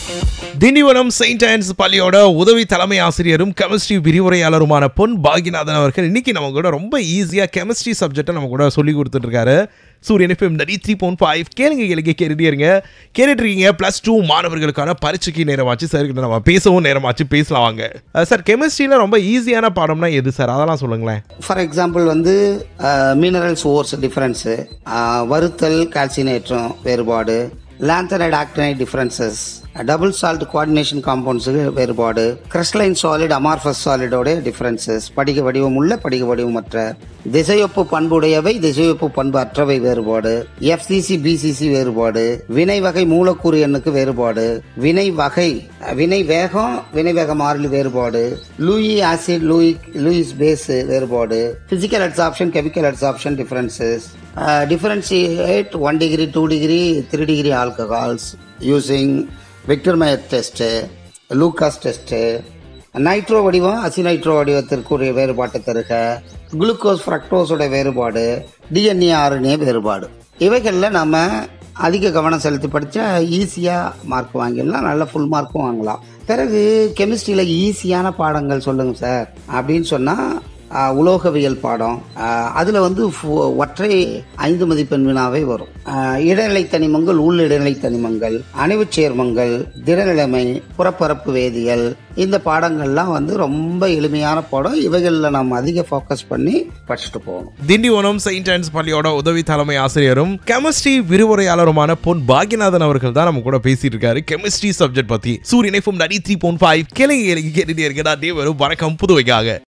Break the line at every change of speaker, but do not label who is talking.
Tindivanam Saint ஆன்ஸ் பள்ளியோட உதவி தலைமை ஆசிரியரும் கெமிஸ்ட்ரி விரிவுரையாளருமான பொன் பாகிநாதன் அவர்கள் இன்னைக்கு நம்ம கூட ரொம்ப ஈஸியா கெமிஸ்ட்ரி சப்ஜெக்டை நம்ம கூட சொல்லி கொடுத்துட்டு இருக்காரு சூரியன் எஃப்எம் நடி த்ரீ பாயிண்ட் ஃபைவ் கேளுங்க கேளுங்க கேட்டுட்டே இருங்க கேட்டுட்டு இருக்கீங்க ப்ளஸ் டூ மாணவர்களுக்கான பரீட்சைக்கு நேரமாச்சு சார் கிட்ட நம்ம பேசவும் நேரமாச்சு பேசலாம் வாங்க சார் கெமிஸ்ட்ரியில் ரொம்ப ஈஸியான பாடம்னா எது சார் அதெல்லாம் சொல்லுங்களேன்
ஃபார் எக்ஸாம்பிள் வந்து மினரல்ஸ் ஓர்ஸ் டிஃப்ரென்ஸு வறுத்தல் கால்சினேற்றம் வேறுபாடு lanthanide actinide differences double salt coordination காம்பவுண்ட்ஸுக்கு வேறுபாடு கிறிஸ்டலைன் சாலிட் அமார்ஃபஸ் சாலிடோட டிஃப்ரென்சஸ் படிக வடிவம் உள்ள படிக வடிவமற்ற திசையொப்பு பண்புடையவை திசையொப்பு பண்பு அற்றவை வேறுபாடு எஃப்சிசி பிசிசி வேறுபாடு வினை வகை மூலக்கூறு எண்ணுக்கு வேறுபாடு வினை வகை வினை வேகம் வினை வேக மாறிலி வேறுபாடு Lewis acid Lewis Lewis base வேறுபாடு physical adsorption chemical adsorption differences differentiate one degree two degree three degree alcohols using Victor Meyer test Lucas test nitro வடிவம் அசிநைட்ரோ வடிவத்திற்குரிய வேறுபாட்டை தருக குளுக்கோஸ் ஃப்ரக்டோஸோட வேறுபாடு டிஎன்ஏ ஆர்என்ஏ வேறுபாடு இவைகளில் நம்ம அதிக கவனம் செலுத்தி படித்தா ஈஸியாக மார்க் வாங்கிடலாம் நல்ல ஃபுல் மார்க்கும் வாங்கலாம் பிறகு கெமிஸ்ட்ரியில் ஈஸியான பாடங்கள் சொல்லுங்கள் சார் அப்படின்னு சொன்னால் ஆஹ் உலோகவியல் பாடம் அதில் வந்து ஃபு- ஒற்றை ஐந்து மதிப்பெண் வினாவே வரும் ஆஹ் இடைநிலை தனிமங்கள் உள் இடைநிலை தனிமங்கள் அணைவுச் சேர்மங்கள் திடநிலைமை புறப்பரப்பு வேதியியல் இந்த பாடங்கள்லாம் வந்து ரொம்ப எளிமையான பாடம் இவைகளில் நம்ம அதிக ஃபோக்கஸ் பண்ணி படிச்சுட்டு போகணும்
திண்டிவனம் செயின்ட் ஆன்ஸ் பள்ளியோட உதவி தலைமை ஆசிரியரும் கெமிஸ்ட்ரி விரிவுரையாளருமான பொன் பாகிநாதன் அவர்கள் தான் நம்ம கூட பேசிட்டு இருக்காரு கெமிஸ்ட்ரி சப்ஜெக்ட் பத்தி சூரியன் எஃப்எம் நடி த்ரீ பாயிண்ட் ஃபைவ் கேளுங்க கேளுங்க கேட்டுட்டே இருக்கடா டே வரும் வணக்கம் புதுவைக்காக